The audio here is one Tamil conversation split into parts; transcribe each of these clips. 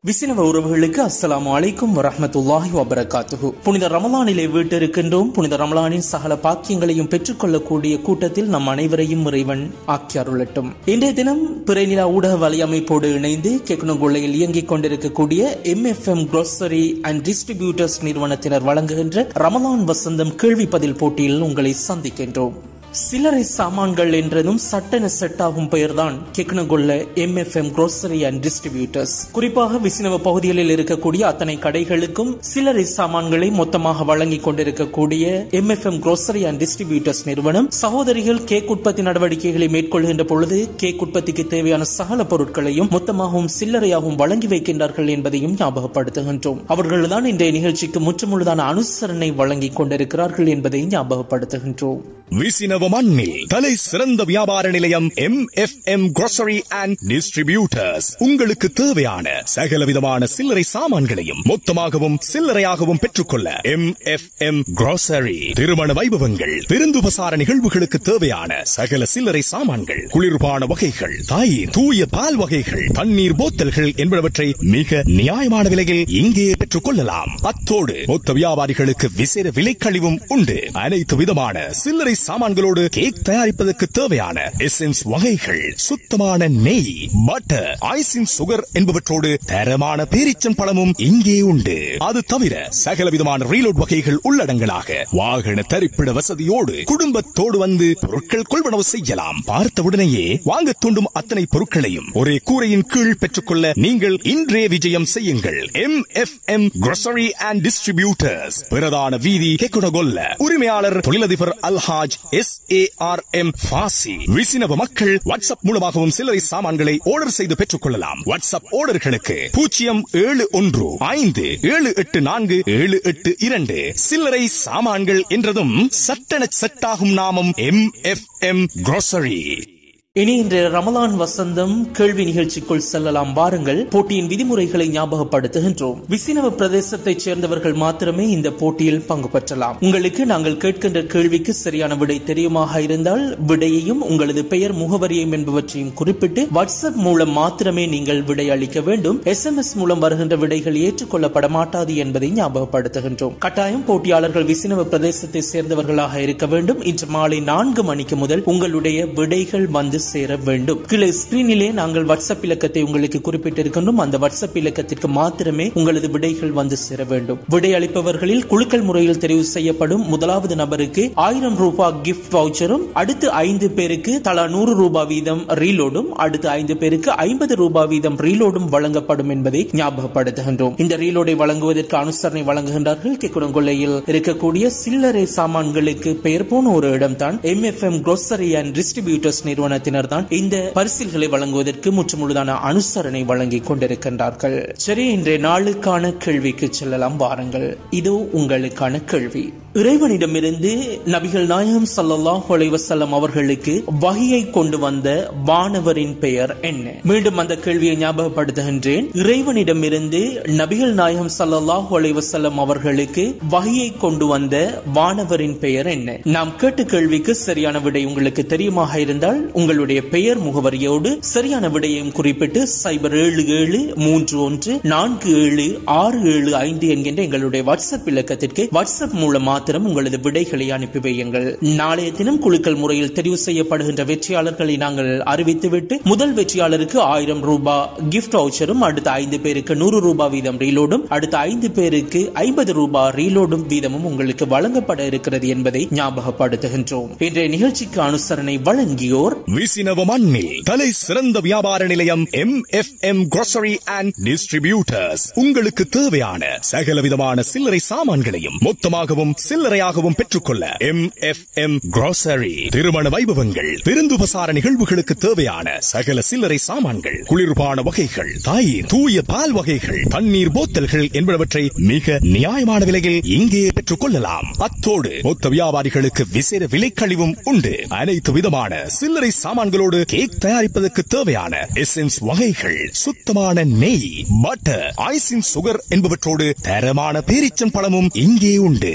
விசினவ உறவுகளுக்கு அஸ்ஸலாமு அலைக்கும் வரஹ்மத்துல்லாஹி வபரகாத்துஹு புனித ரமலானிலே வீட்டிருக்கின்றோம் புனித ரமலானின் சகல பாக்கியங்களையும் பெற்றுக்கொள்ளக்கூடிய கூட்டத்தில் நம் அனைவரையும் இறைவன் ஆக்கி அருளட்டும் இன்றைய தினம் பிறைநிலா ஊடக வலையமைப்போடு இணைந்து கெக்குனகுள்ளையில் இயங்கிக் கொண்டிருக்கக்கூடிய எம்எஃப்எம் grocery அண்ட் டிஸ்ட்ரிபியூட்டர்ஸ் நிறுவனத்தினர் வழங்குகின்ற ரமலான் வசந்தம் கேள்வி பதில் போட்டியில் உங்களை சந்திக்கின்றோம் சில்லறை சாமான்கள் என்றதும் சட்டென செட் ஆகும் பெயர்தான் கெக்னகுள்ள எம்எஃப்எம் grocery அண்ட் டிஸ்ட்ரிபியூட்டர்ஸ் குறிப்பாக விசினவ பகுதிகளில் இருக்கக்கூடிய அத்தனை கடைகளுக்கும் சில்லறை சாமான்களை மொத்தமாக வழங்கிக் கொண்டிருக்கக்கூடிய எம்எஃப்எம் grocery அண்ட் டிஸ்ட்ரிபியூட்டர்ஸ் நிறுவனம் சகோதரிகள் கேக் உற்பத்தி நடவடிக்கைகளை மேற்கொள்கின்ற பொழுது கேக் உற்பத்திக்கு தேவையான சகல பொருட்களையும் மொத்தமாகவும் சில்லறையாகவும் வழங்கி வைக்கின்றார்கள் என்பதையும் ஞாபகப்படுத்துகின்றோம் அவர்கள்தான் இன்றைய நிகழ்ச்சிக்கு முற்றுமுழுதான அனுசரணை வழங்கிக் கொண்டிருக்கிறார்கள் என்பதை ஞாபகப்படுத்துகின்றோம் விசினவ மண்ணில் தலை சிறந்த வியாபார நிலையம் M F M grocery and distributors உங்களுக்கு தேவையான சகல விதமான சில்லறை சாமான்களையும் மொத்தமாகவும் சில்லறையாகவும் பெற்றுக்கொள்ள எம் எஃப் எம் grocery திருமண வைபவங்கள் விருந்துபசார நிகழ்வுகளுக்கு தேவையான சகல சில்லறை சாமான்கள் குளிர்பான வகைகள் தயிர் தூய பால் வகைகள் தண்ணீர் போத்தல்கள் என்பவற்றை மிக நியாயமான விலையில் இங்கே பெற்றுக் கொள்ளலாம் அத்தோடு மொத்த வியாபாரிகளுக்கு விசேட விலைக்கழிவும் உண்டு அனைத்து விதமான சில்லறை சாமான்களோடு கேக் தயாரிப்பதற்கு தேவையான எசன்ஸ் வகைகள் சுத்தமான நெய் பட்டர் ஐசிங் சுகர் என்பவற்றோடு தரமான பேரிச்சம் பழமும் இங்கே உண்டு அது தவிர சகல விதமான ரீலோட் வகைகள் உள்ளடங்களாக வாகன தரிப்பிட வசதியோடு குடும்பத்தோடு வந்து பொருட்கள் கொள்வனவு செய்யலாம் பார்த்தவுடனேயே வாங்க தூண்டும் அத்தனை பொருட்களையும் ஒரே கூரையின் கீழ் பெற்றுக்கொள்ள நீங்கள் இன்றே விஜயம் செய்யுங்கள் M F M grocery and distributors பிரதான வீதி கெக்குடகொல்ல உரிமையாளர் தொழிலதிபர் அல்ஹாஜ் S A R M Fasi விசினவ மக்கள் வாட்ஸ்அப் மூலமாகவும் சில்லறை சாமான்களை ஆர்டர் செய்து பெற்றுக் கொள்ளலாம் வாட்ஸ்அப் ஆர்டர்களுக்கு பூஜ்ஜியம் ஏழு ஒன்று ஐந்து ஏழு எட்டு நான்கு ஏழு எட்டு இரண்டு சில்லறை சாமான்கள் என்றதும் சட்டென செட்டாகும் நாமம் எம் எஃப் எம் grocery இனி இன்றைய ரமலான் வசந்தம் கேள்வி நிகழ்ச்சிக்குள் செல்லலாம் வாருங்கள் போட்டியின் விதிமுறைகளை ஞாபகப்படுத்துகின்றோம் விசினவ பிரதேசத்தைச் சேர்ந்தவர்கள் மாத்திரமே இந்த போட்டியில் பங்கு பெற்றலாம் உங்களுக்கு நாங்கள் கேட்கின்ற கேள்விக்கு சரியான விடை தெரியுமாக இருந்தால் விடையையும் உங்களது பெயர் முகவரியும் என்பவற்றையும் குறிப்பிட்டு வாட்ஸ்அப் மூலம் மாத்திரமே நீங்கள் விடை அளிக்க வேண்டும் எஸ்எம்எஸ் மூலம் வருகின்ற விடைகள் ஏற்றுக்கொள்ளப்பட மாட்டாது என்பதை ஞாபகப்படுத்துகின்றோம் கட்டாயம் போட்டியாளர்கள் விசினவ பிரதேசத்தை சேர்ந்தவர்களாக இருக்க வேண்டும் இன்று மாலை நான்கு மணிக்கு முதல் உங்களுடைய விடைகள் வந்து சேர வேண்டும் கீழே ஸ்கிரீனிலே நாங்கள் வாட்ஸ்அப் இலக்கத்தை உங்களுக்கு குறிப்பிட்டிருக்கின்றோம் அந்த வாட்ஸ்அப் இலக்கத்திற்கு மாத்திரமே உங்களது விடைகள் வந்து சேர வேண்டும் விடை அளிப்பவர்களில் குழுக்கள் முறையில் தெரிவு செய்யப்படும் முதலாவது நபருக்கு ஆயிரம் ரூபாய் கிஃப்ட் வவுச்சரும் அடுத்து ஐந்து பேருக்கு தலா நூறு ரூபாய் வீதம் ரீலோடும் அடுத்து ஐந்து பேருக்கு ஐம்பது ரூபாய் வீதம் ரீலோடும் வழங்கப்படும் என்பதை ஞாபகப்படுத்துகின்றோம் இந்த ரீலோடை வழங்குவதற்கு அனுசரணை வழங்குகின்றார்கள் கெக்குடங்கொள்ளையில் இருக்கக்கூடிய சில்லறை சாமான்களுக்கு பெயர் போன ஒரு இடம்தான் எம்எஃப்எம் grocery அண்ட் டிஸ்ட்ரிபியூட்டர்ஸ் நிறுவனத்தினர் தான் இந்த பரிசில்களை வழங்குவதற்கு முற்றுமுழுதான அனுசரணை வழங்கிக் கொண்டிருக்கின்றார்கள் சரி இன்றைய நாளுக்கான கேள்விக்கு செல்லலாம் வாருங்கள் இதோ உங்களுக்கான கேள்வி இறைவனிடமிருந்து நபிகள் நாயகம் ஸல்லல்லாஹு அலைஹி வஸல்லம் அவர்களுக்கு வகையை கொண்டு வந்த வானவரின் பெயர் என்ன மீண்டும் அந்த கேள்வியை ஞாபகப்படுத்துகின்றேன் இறைவனிடமிருந்து நபிகள் நாயகம் ஸல்லல்லாஹு அலைஹி வஸல்லம் அவர்களுக்கு வகையை கொண்டு வந்த வானவரின் பெயர் என்ன நாம் கேட்ட கேள்விக்கு சரியான விடை உங்களுக்கு தெரியுமாக இருந்தால் உங்களுடைய பெயர் முகவரியோடு சரியான விடையையும் குறிப்பிட்டு சைபர் ஏழு ஏழு மூன்று ஒன்று நான்கு ஏழு ஆறு ஏழு ஐந்து என்கின்ற எங்களுடைய வாட்ஸ்அப் இலக்கத்திற்கு வாட்ஸ்அப் மூலம் மாத்திரம் உங்களது விடைகளை அனுப்பி வையுங்கள் நாளைய தினம் குழுக்கள் முறையில் தெரிவு செய்யப்படுகின்ற வெற்றியாளர்களை நாங்கள் அறிவித்துவிட்டு முதல் வெற்றியாளருக்கு ஆயிரம் ரூபாய் கிஃப்ட் வவுச்சரும் அடுத்த ஐந்து பேருக்கு நூறு ரூபாய் வீதம் ரீலோடும் அடுத்த ஐந்து பேருக்கு ஐம்பது ரூபாய் ரீலோடும் வீதமும் உங்களுக்கு வழங்கப்பட இருக்கிறது என்பதை ஞாபகப்படுத்துகின்றோம் இன்றைய நிகழ்ச்சிக்கு அனுசரணை வழங்கியோர் விசினவ மண்ணில் தலை சிறந்த வியாபார நிலையம் M F M grocery and distributors உங்களுக்கு தேவையான சகல விதமான சில்லறை சாமான்களையும் மொத்தமாகவும் சில்லறையாகவும் பெற்றுக்கொள்ள எம் எஃப் எம் grocery திருமண வைபவங்கள் விருந்துபசார நிகழ்வுகளுக்கு தேவையான சகல சில்லறை சாமான்கள் குளிர்பான வகைகள் தயிர் தூய பால் வகைகள் தண்ணீர் போத்தல்கள் என்பவற்றை மிக நியாயமான விலையில் இங்கே பெற்றுக் கொள்ளலாம் அத்தோடு மொத்த வியாபாரிகளுக்கு விசேட விலைக்கழிவும் உண்டு அனைத்து விதமான சில்லறை சாமான்களோடு கேக் தயாரிப்பதற்கு தேவையான எசன்ஸ் வகைகள் சுத்தமான நெய் பட்டர் ஐசிங் சுகர் என்பவற்றோடு தரமான பேரிச்சம் பழமும் இங்கே உண்டு அது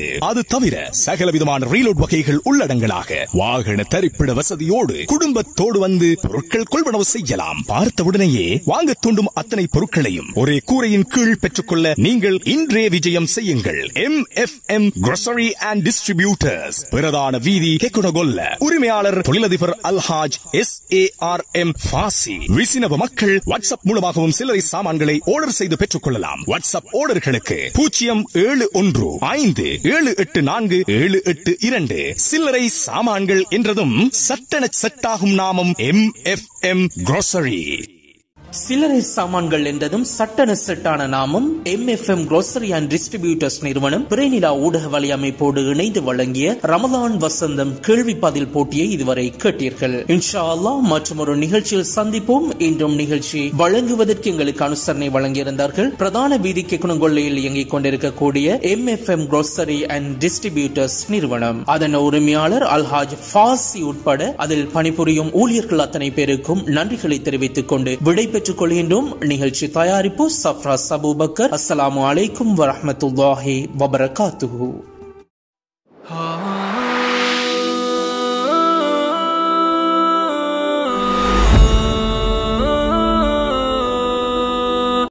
அது தவிர சகல விதமான ரீலோட் வகைகள் உள்ளடங்கலாக வாகன தரிப்பிட வசதியோடு குடும்பத்தோடு வந்து பொருட்கள் கொள்வனவு செய்யலாம் பார்த்தவுடனேயே வாங்க தூண்டும் அத்தனை பொருட்களையும் ஒரே கூரையின் கீழ் பெற்றுக்கொள்ள நீங்கள் இன்றே விஜயம் செய்யுங்கள் M F M grocery and distributors பிரதான வீதி கெக்குனகொல்ல உரிமையாளர் தொழிலதிபர் அல்ஹாஜ் S A R M Fasi விசினவ மக்கள் வாட்ஸ்அப் மூலமாகவும் சில்லறை சாமான்களை ஆர்டர் செய்து பெற்றுக் கொள்ளலாம் வாட்ஸ்அப் ஆர்டர்களுக்கு பூஜ்ஜியம் ஏழு ஒன்று ஐந்து ஏழு எட்டு நான்கு ஏழு எட்டு இரண்டு சில்லறை சாமான்கள் என்றதும் சட்டென செட்டாகும் நாமம் எம் எஃப் எம் grocery சில்லறை சாமான்கள் என்றதும் சட்டன செட்டான நாமம் M F M grocery and distributors நிறுவனம் பிறைநிலா ஊடக வலையமைப்போடு இணைந்து வழங்கிய ரமலான் வசந்தம் கேள்வி பதில் போட்டியை இதுவரை கேட்டீர்கள் இன்ஷா அல்லாஹ் மற்றும் ஒரு நிகழ்ச்சியில் சந்திப்போம் இன்றும் நிகழ்ச்சி வழங்குவதற்கு எங்களுக்கு அனுசரணை வழங்கியிருந்தார்கள் பிரதான வீதிக்கு குணங்கொள்ளையில் இயங்கிக் கொண்டிருக்கக்கூடிய M F M grocery and distributors நிறுவனம் அதன் உரிமையாளர் அல்ஹாஜ் ஃபாசி உட்பட அதில் பணிபுரியும் ஊழியர்கள் அத்தனை பேருக்கும் நன்றிகளை தெரிவித்துக் கொண்டு விடை பெற்றுக் கொள்கின்றோம் நிகழ்ச்சி தயாரிப்பு சஃப்ரா சபூபக்கர் அஸ்ஸலாமு அலைக்கும் வரஹ்மத்துல்லாஹி வபரகாத்துஹு